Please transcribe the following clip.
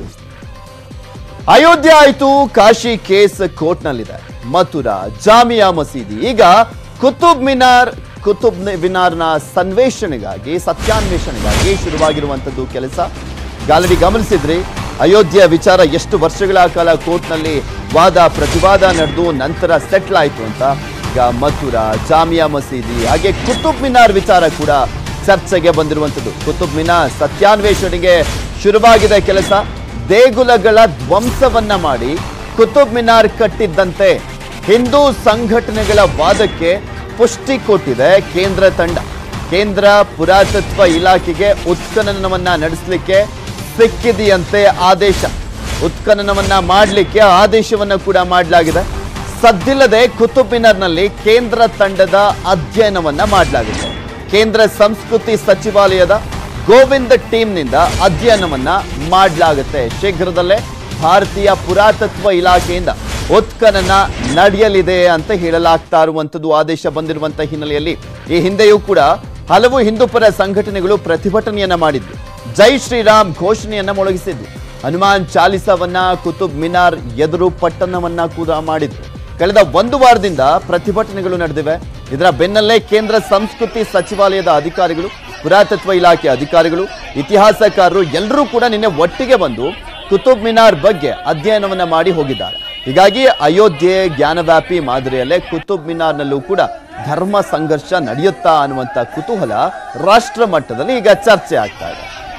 ಅಯೋಧ್ಯೆ ಆಯ್ತು ಕಾಶಿ ಕೇಸ್ ಕೋರ್ಟ್ನಲ್ಲಿದೆ ಮಥುರಾ ಜಾಮಿಯಾ ಮಸೀದಿ ಈಗ ಕುತುಬ್ ಮಿನಾರ್ ಕುತುಬ್ ಮಿನಾರ್ನ ಸನ್ವೇಷಣೆಗಾಗಿ ಸತ್ಯಾನ್ವೇಷಣೆಗಾಗಿ ಶುರುವಾಗಿರುವಂತದ್ದು ಕೆಲಸ ಗಾಲಡಿ ಗಮನಿಸಿದ್ರಿ ಅಯೋಧ್ಯೆಯ ವಿಚಾರ ಎಷ್ಟು ವರ್ಷಗಳ ಕಾಲ ಕೋರ್ಟ್ನಲ್ಲಿ ವಾದ ಪ್ರತಿವಾದ ನಡೆದು ನಂತರ ಸೆಟ್ಲ್ ಆಯ್ತು ಅಂತ ಈಗ ಮಥುರಾ ಜಾಮಿಯಾ ಮಸೀದಿ ಹಾಗೆ ಕುತುಬ್ ಮಿನಾರ್ ವಿಚಾರ ಕೂಡ ಚರ್ಚೆಗೆ ಬಂದಿರುವಂಥದ್ದು ಕುತುಬ್ ಮಿನಾರ್ ಸತ್ಯಾನ್ವೇಷಣೆಗೆ ಶುರುವಾಗಿದೆ ಕೆಲಸ ದೇಗುಲಗಳ ಧ್ವಂಸವನ್ನ ಮಾಡಿ ಕುತುಬ್ ಮಿನಾರ್ ಕಟ್ಟಿದ್ದಂತೆ ಹಿಂದೂ ಸಂಘಟನೆಗಳ ವಾದಕ್ಕೆ ಪುಷ್ಟಿ ಕೊಟ್ಟಿದೆ ಕೇಂದ್ರ ತಂಡ ಕೇಂದ್ರ ಪುರಾತತ್ವ ಇಲಾಖೆಗೆ ಉತ್ಖನನವನ್ನ ನಡೆಸಲಿಕ್ಕೆ ಸಿಕ್ಕಿದೆಯಂತೆ ಆದೇಶ ಉತ್ಖನನವನ್ನ ಮಾಡಲಿಕ್ಕೆ ಆದೇಶವನ್ನ ಕೂಡ ಮಾಡಲಾಗಿದೆ ಸದ್ದಿಲ್ಲದೆ ಕುತುಬ್ ಮಿನಾರ್ನಲ್ಲಿ ಕೇಂದ್ರ ತಂಡದ ಅಧ್ಯಯನವನ್ನ ಮಾಡಲಾಗಿದೆ ಕೇಂದ್ರ ಸಂಸ್ಕೃತಿ ಸಚಿವಾಲಯದ ಗೋವಿಂದ ಟೀಮ್ನಿಂದ ಅಧ್ಯಯನವನ್ನ ಮಾಡಲಾಗುತ್ತೆ ಶೀಘ್ರದಲ್ಲೇ ಭಾರತೀಯ ಪುರಾತತ್ವ ಇಲಾಖೆಯಿಂದ ಉತ್ಖನನ ನಡೆಯಲಿದೆ ಅಂತ ಹೇಳಲಾಗ್ತಾ ಇರುವಂತದ್ದು ಆದೇಶ ಬಂದಿರುವಂತ ಹಿನ್ನೆಲೆಯಲ್ಲಿ ಈ ಹಿಂದೆಯೂ ಕೂಡ ಹಲವು ಹಿಂದೂಪರ ಸಂಘಟನೆಗಳು ಪ್ರತಿಭಟನೆಯನ್ನ ಮಾಡಿದ್ವು ಜೈ ಶ್ರೀರಾಮ್ ಘೋಷಣೆಯನ್ನ ಮೊಳಗಿಸಿದ್ವು ಹನುಮಾನ್ ಚಾಲಿಸವನ್ನ ಕುತುಬ್ ಮಿನಾರ್ ಎದುರು ಪಟ್ಟಣವನ್ನ ಕೂಡ ಮಾಡಿದ್ರು ಕಳೆದ ಒಂದು ವಾರದಿಂದ ಪ್ರತಿಭಟನೆಗಳು ನಡೆದಿವೆ ಇದರ ಬೆನ್ನಲ್ಲೇ ಕೇಂದ್ರ ಸಂಸ್ಕೃತಿ ಸಚಿವಾಲಯದ ಅಧಿಕಾರಿಗಳು ಪುರಾತತ್ವ ಇಲಾಖೆ ಅಧಿಕಾರಿಗಳು ಇತಿಹಾಸಕಾರರು ಎಲ್ಲರೂ ಕೂಡ ನಿನ್ನೆ ಒಟ್ಟಿಗೆ ಬಂದು ಕುತುಬ್ ಮಿನಾರ್ ಬಗ್ಗೆ ಅಧ್ಯಯನವನ್ನ ಮಾಡಿ ಹೋಗಿದ್ದಾರೆ ಹೀಗಾಗಿ ಅಯೋಧ್ಯೆ ಜ್ಞಾನವ್ಯಾಪಿ ಮಾದರಿಯಲ್ಲೇ ಕುತುಬ್ ಮಿನಾರ್ನಲ್ಲೂ ಕೂಡ ಧರ್ಮ ಸಂಘರ್ಷ ನಡೆಯುತ್ತಾ ಅನ್ನುವಂಥ ಕುತೂಹಲ ರಾಷ್ಟ್ರ ಮಟ್ಟದಲ್ಲಿ ಈಗ ಚರ್ಚೆ ಆಗ್ತಾ ಇದೆ